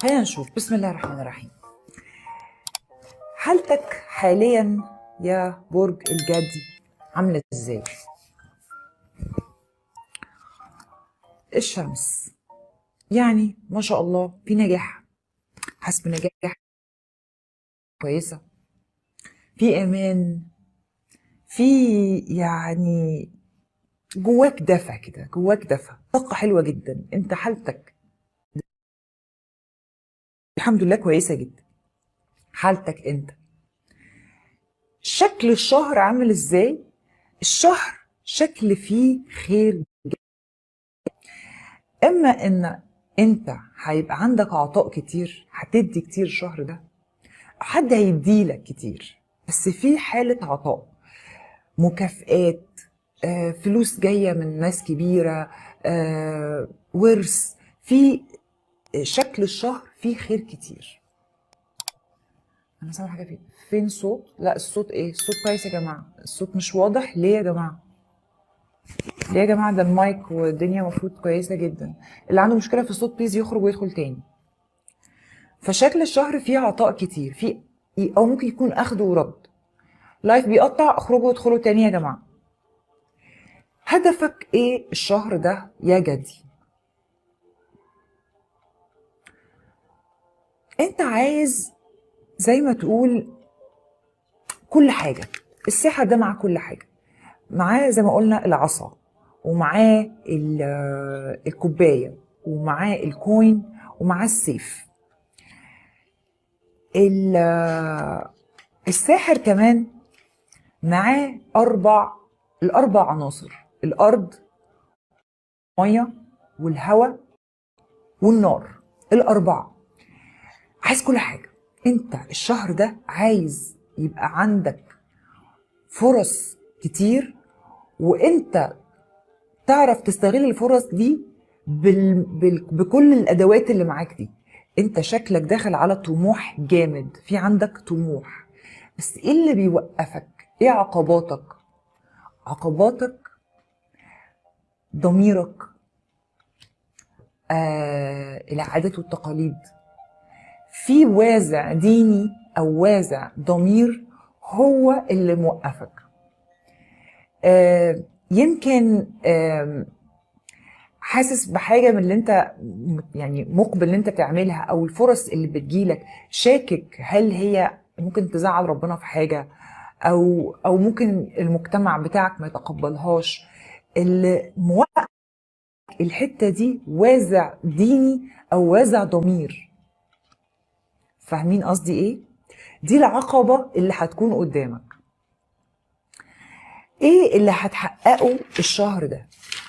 خلينا نشوف بسم الله الرحمن الرحيم حالتك حاليا يا برج الجدي عاملة ازاي الشمس يعني ما شاء الله في نجاح حاسس بنجاح كويسة في امان في يعني جواك دفى كده جواك دفى طاقة حلوة جدا انت حالتك الحمد لله كويسة جدا حالتك انت شكل الشهر عامل ازاي الشهر شكل فيه خير جدا. اما ان انت هيبقى عندك عطاء كتير هتدي كتير الشهر ده حد هيديلك كتير بس في حالة عطاء مكافآت آه، فلوس جاية من ناس كبيرة آه، ورث في شكل الشهر فيه خير كتير انا سامع حاجه فين فين صوت لا الصوت ايه الصوت كويس يا جماعه الصوت مش واضح ليه يا جماعه ليه يا جماعه ده المايك والدنيا المفروض كويسه جدا اللي عنده مشكله في الصوت بليز يخرج ويدخل تاني فشكل الشهر فيه عطاء كتير فيه او ممكن يكون اخد ورد لايف بيقطع اخرجوا وادخلوا تاني يا جماعه هدفك ايه الشهر ده يا جدي انت عايز زي ما تقول كل حاجة السحر ده مع كل حاجة معاه زي ما قلنا العصا ومعاه ال- الكوباية ومعاه الكوين ومعاه السيف ال- الساحر كمان معاه أربع الأربع عناصر الأرض المية والهواء والنار الأربعة عايز كل حاجة انت الشهر ده عايز يبقى عندك فرص كتير وانت تعرف تستغل الفرص دي بال... بال... بكل الادوات اللي معاك دي انت شكلك داخل على طموح جامد في عندك طموح بس ايه اللي بيوقفك ايه عقباتك عقباتك ضميرك آه العادات والتقاليد في وازع ديني او وازع ضمير هو اللي موقفك آه، يمكن آم، حاسس بحاجه من اللي انت م- يعني مقبل اللي انت بتعملها او الفرص اللي بتجيلك شاكك هل هي ممكن تزعل ربنا في حاجه او او ممكن المجتمع بتاعك ما يتقبلهاش اللي موقف الحته دي وازع ديني او وازع ضمير فاهمين قصدي ايه دي العقبه اللي هتكون قدامك ايه اللي هتحققه الشهر ده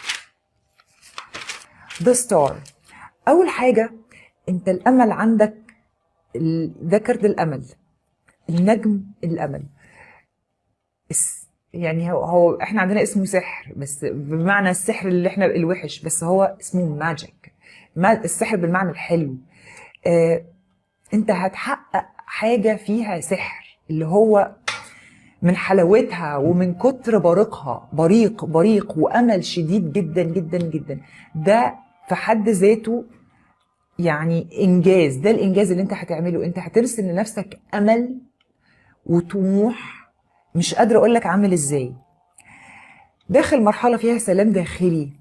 ذا ستار اول حاجه انت الامل عندك ال- ده كارت الامل النجم الامل الس- يعني هو, هو احنا عندنا اسمه سحر بس بمعنى السحر اللي احنا الوحش بس هو اسمه ماجيك ما السحر بالمعنى الحلو آه انت هتحقق حاجه فيها سحر اللي هو من حلاوتها ومن كتر بريقها بريق بريق وامل شديد جدا جدا جدا ده في حد ذاته يعني انجاز ده الانجاز اللي انت هتعمله انت هترسم لنفسك امل وطموح مش قادره اقول لك عامل ازاي داخل مرحله فيها سلام داخلي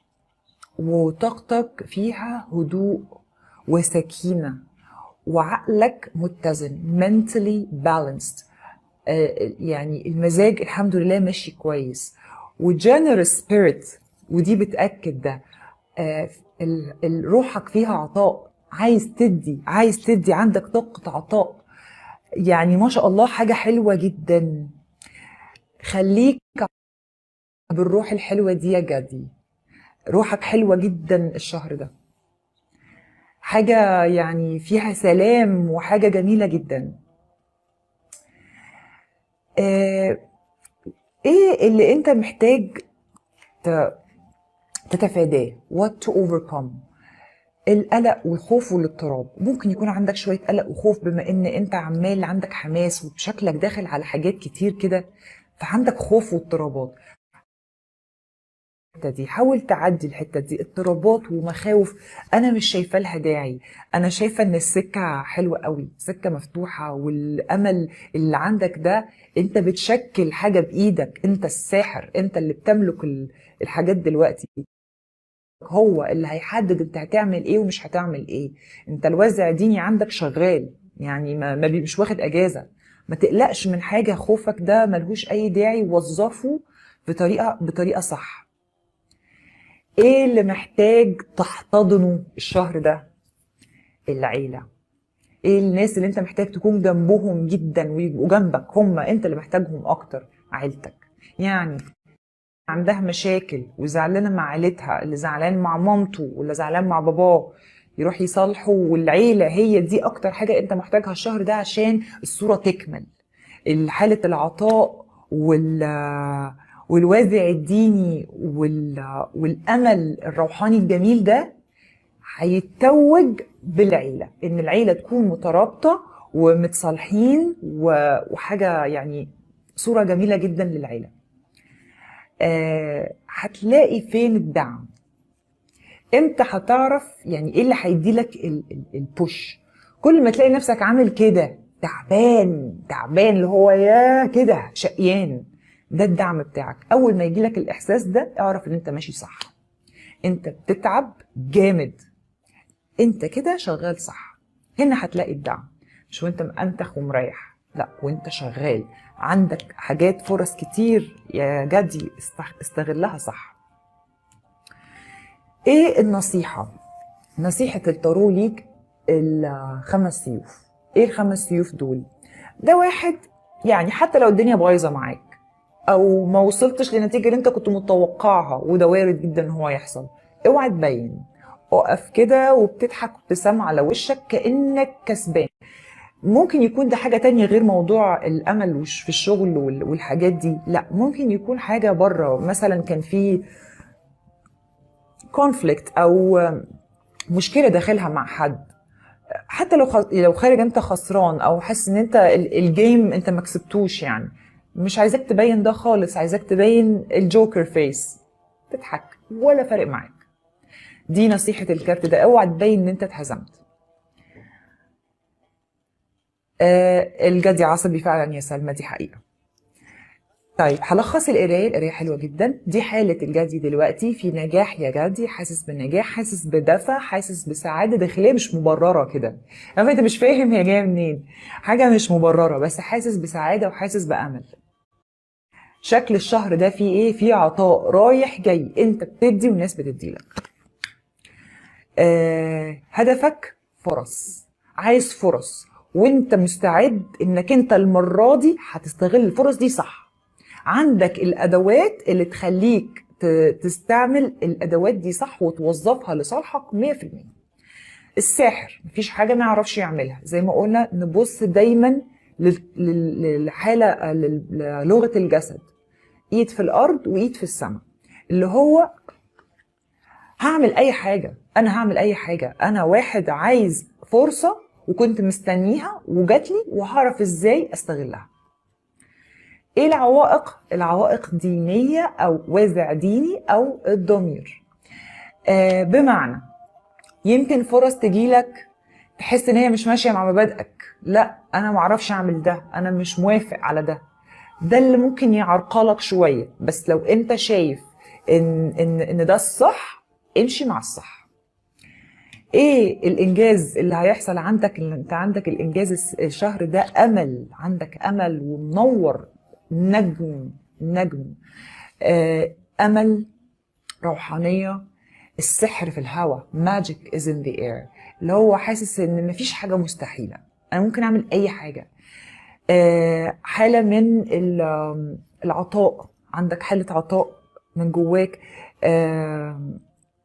وطاقتك فيها هدوء وسكينه وعقلك متزن mentally balanced آه، يعني المزاج الحمد لله ماشي كويس وجنرous spirit ودي بتأكد ده آه، ال- ال- روحك فيها عطاء عايز تدي عايز تدي عندك طاقة عطاء يعني ما شاء الله حاجة حلوة جدا خليك بالروح الحلوة دي يا جدي روحك حلوة جدا الشهر ده حاجة يعني فيها سلام وحاجة جميلة جدا آه، ايه اللي انت محتاج ت- تتفاداه what to overcome القلق والخوف والاضطراب ممكن يكون عندك شوية قلق وخوف بما ان انت عمال عندك حماس وبشكلك داخل على حاجات كتير كده فعندك خوف واضطرابات الحته دي حاول تعدي الحته دي اضطرابات ومخاوف انا مش شايفه لها داعي انا شايفه ان السكه حلوه قوي سكه مفتوحه والامل اللي عندك ده انت بتشكل حاجه بايدك انت الساحر انت اللي بتملك ال- الحاجات دلوقتي هو اللي هيحدد انت هتعمل ايه ومش هتعمل ايه انت الوازع الديني عندك شغال يعني ما, ما بي- مش واخد اجازه ما تقلقش من حاجه خوفك ده ملهوش اي داعي وظفه بطريقه بطريقه صح ايه اللي محتاج تحتضنه الشهر ده العيله ايه الناس اللي انت محتاج تكون جنبهم جدا ويبقوا جنبك هم انت اللي محتاجهم اكتر عيلتك يعني عندها مشاكل وزعلانه مع عيلتها اللي زعلان مع مامته واللي زعلان مع باباه يروح يصالحوا والعيله هي دي اكتر حاجه انت محتاجها الشهر ده عشان الصوره تكمل حاله العطاء وال والوازع الديني وال... والامل الروحاني الجميل ده هيتوج بالعيله ان العيله تكون مترابطه ومتصالحين و... وحاجه يعني صوره جميله جدا للعيله آه هتلاقي فين الدعم امتى هتعرف يعني ايه اللي هيديلك ال- ال- البوش كل ما تلاقي نفسك عامل كده تعبان تعبان اللي هو يا كده شقيان ده الدعم بتاعك اول ما يجيلك الاحساس ده اعرف ان انت ماشي صح انت بتتعب جامد انت كده شغال صح هنا هتلاقي الدعم مش وانت مأنتخ ومريح لا وانت شغال عندك حاجات فرص كتير يا جدي است- استغلها صح ايه النصيحة نصيحة التارو ليك الخمس سيوف ايه الخمس سيوف دول ده واحد يعني حتى لو الدنيا بايظة معاك او ما وصلتش للنتيجة اللي انت كنت متوقعها وده وارد جدا ان هو يحصل اوعى تبين اقف كده وبتضحك ابتسامة على وشك كأنك كسبان ممكن يكون ده حاجة تانية غير موضوع الأمل وش- في الشغل وال- والحاجات دي لا ممكن يكون حاجة بره مثلا كان في كونفليكت أو مشكلة داخلها مع حد حتى لو خ... لو خارج انت خسران او حاسس ان انت ال- الجيم انت ما كسبتوش يعني مش عايزاك تبين ده خالص عايزاك تبين الجوكر فيس تضحك ولا فارق معاك دي نصيحة الكارت ده اوعى تبين ان انت اتهزمت آه الجدي عصبي فعلا يا سلمى دي حقيقة طيب هلخص القرايه القرايه حلوه جدا دي حاله الجدي دلوقتي في نجاح يا جدي حاسس بالنجاح حاسس بدفى حاسس بسعاده داخليه مش مبرره كده يعني انت مش فاهم هي جايه منين حاجه مش مبرره بس حاسس بسعاده وحاسس بامل شكل الشهر ده فيه ايه فيه عطاء رايح جاي انت بتدي والناس بتديلك آه هدفك فرص عايز فرص وانت مستعد انك انت المره دي هتستغل الفرص دي صح عندك الادوات اللي تخليك ت- تستعمل الادوات دي صح وتوظفها لصالحك 100% الساحر مفيش حاجه ما يعرفش يعملها زي ما قلنا نبص دايما لل- لل- للحاله لل- للغه الجسد ايد في الارض وايد في السماء اللي هو هعمل اي حاجه انا هعمل اي حاجه انا واحد عايز فرصه وكنت مستنيها وجات لي وهعرف ازاي استغلها ايه العوائق العوائق دينيه او وازع ديني او الضمير آه بمعنى يمكن فرص تجيلك تحس ان هي مش ماشيه مع مبادئك لا انا معرفش اعمل ده انا مش موافق على ده ده اللي ممكن يعرقلك شويه بس لو انت شايف ان ان ان ده الصح امشي مع الصح ايه الانجاز اللي هيحصل عندك اللي انت عندك الانجاز الس- الشهر ده امل عندك امل ومنور نجم نجم آه امل روحانيه السحر في الهواء magic is in the air اللي هو حاسس ان مفيش حاجه مستحيله انا ممكن اعمل اي حاجه آه، حاله من ال- آم، العطاء عندك حاله عطاء من جواك آم،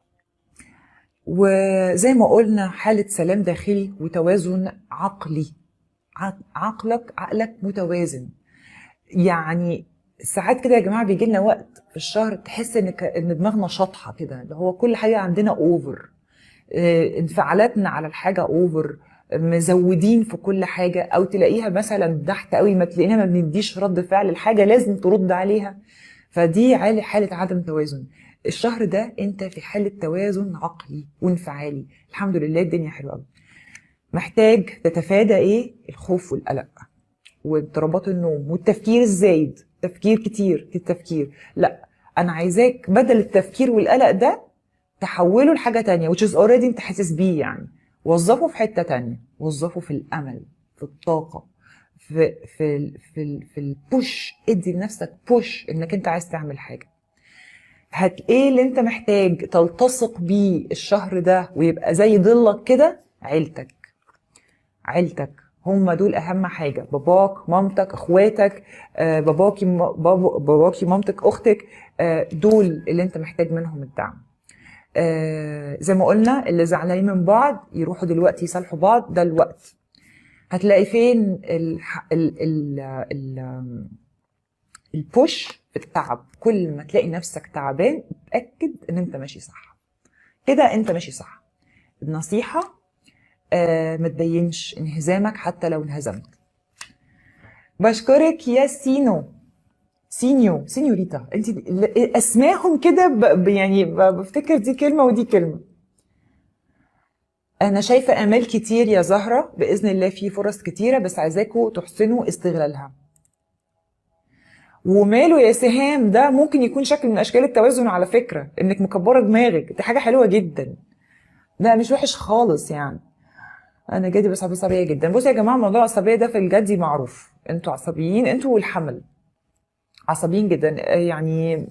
وزي ما قلنا حاله سلام داخلي وتوازن عقلي عق- عقلك عقلك متوازن يعني ساعات كده يا جماعه بيجي لنا وقت في الشهر تحس ان ك- ان دماغنا شاطحه كده اللي هو كل حاجه عندنا اوفر انفعالاتنا على الحاجه اوفر مزودين في كل حاجه او تلاقيها مثلا تحت قوي ما تلاقينا ما بنديش رد فعل الحاجه لازم ترد عليها فدي عالي حاله عدم توازن الشهر ده انت في حالة توازن عقلي وانفعالي الحمد لله الدنيا حلوة قوي محتاج تتفادى ايه الخوف والقلق واضطرابات النوم والتفكير الزايد تفكير كتير التفكير لا انا عايزاك بدل التفكير والقلق ده تحوله لحاجة تانية which is already انت حاسس بيه يعني وظفه في حتة تانية وظفه في الامل في الطاقة في في ال في ال في البوش ادي لنفسك بوش انك انت عايز تعمل حاجة هت ايه اللي انت محتاج تلتصق بيه الشهر ده ويبقى زي ضلك كده عيلتك عيلتك هم دول اهم حاجه باباك مامتك اخواتك آه، باباكي م- بابا- باباكي مامتك اختك آه، دول اللي انت محتاج منهم الدعم آه، زي ما قلنا اللي زعلانين من بعض يروحوا دلوقتي يصالحوا بعض ده الوقت هتلاقي فين الح... ال... ال... ال... البوش في التعب كل ما تلاقي نفسك تعبان اتاكد ان انت ماشي صح كده انت ماشي صح النصيحه آه ما تبينش انهزامك حتى لو انهزمت بشكرك يا سينو سينيو سينيوريتا انت اسمائهم كده ب- ب- يعني ب- بفتكر دي كلمه ودي كلمه انا شايفه امال كتير يا زهره باذن الله في فرص كتيره بس عايزاكم تحسنوا استغلالها وماله يا سهام ده ممكن يكون شكل من اشكال التوازن على فكره انك مكبره دماغك دي حاجه حلوه جدا لا مش وحش خالص يعني انا جدي بس عصبيه جدا بصوا يا جماعه موضوع العصبيه ده في الجدي معروف انتوا عصبيين انتوا والحمل عصبيين جدا آه، يعني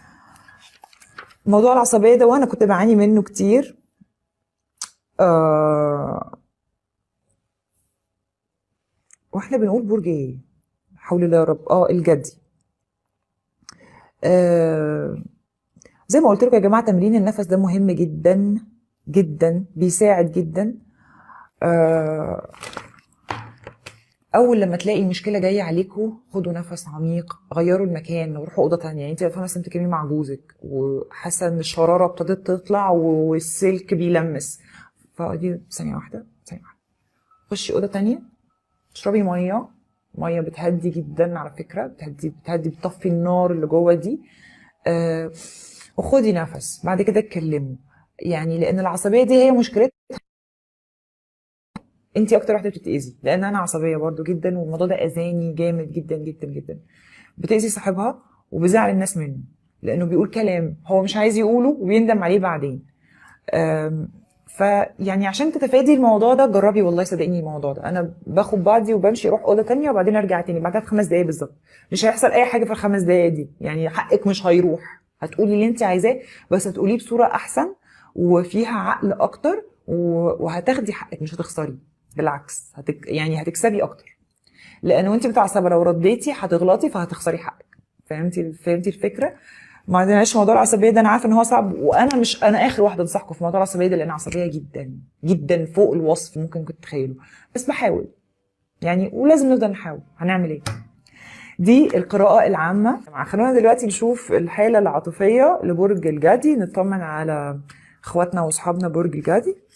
موضوع العصبيه ده وانا كنت بعاني منه كتير آه واحنا بنقول برج ايه حول الله يا رب اه الجدي آه زي ما قلت لكم يا جماعه تمرين النفس ده مهم جدا جدا بيساعد جدا آه اول لما تلاقي المشكله جايه عليكم خدوا نفس عميق غيروا المكان وروحوا اوضه تانية يعني انت فاهمه مثلا بتتكلمي مع جوزك وحاسه ان الشراره ابتدت تطلع والسلك بيلمس فدي ثانيه واحده ثانيه واحده خشي اوضه تانية اشربي ميه ميه بتهدي جدا على فكره بتهدي بتهدي بتطفي النار اللي جوه دي آه وخدي نفس بعد كده اتكلموا يعني لان العصبيه دي هي مشكلتها انت اكتر واحده بتتاذي لان انا عصبيه برضو جدا والموضوع ده اذاني جامد جدا جدا جدا بتاذي صاحبها وبزعل الناس منه لانه بيقول كلام هو مش عايز يقوله وبيندم عليه بعدين أم، فيعني عشان تتفادي الموضوع ده جربي والله صدقيني الموضوع ده انا باخد بعضي وبمشي اروح اوضه تانية وبعدين ارجع تاني بعدها بخمس دقايق بالظبط مش هيحصل اي حاجه في الخمس دقايق دي يعني حقك مش هيروح هتقولي اللي انت عايزاه بس هتقوليه بصوره احسن وفيها عقل اكتر و- وهتاخدي حقك مش هتخسري بالعكس هتك... يعني هتكسبي اكتر لان وانت متعصبه لو رديتي هتغلطي فهتخسري حقك فهمتي فهمتي الفكره ما عندناش موضوع العصبيه ده انا عارفه ان هو صعب وانا مش انا اخر واحده انصحكم في موضوع العصبيه ده لان عصبيه جدا جدا فوق الوصف ممكن كنت تتخيلوا بس بحاول يعني ولازم نفضل نحاول هنعمل ايه دي القراءة العامة خلونا دلوقتي نشوف الحالة العاطفية لبرج الجدي نطمن على اخواتنا واصحابنا برج الجدي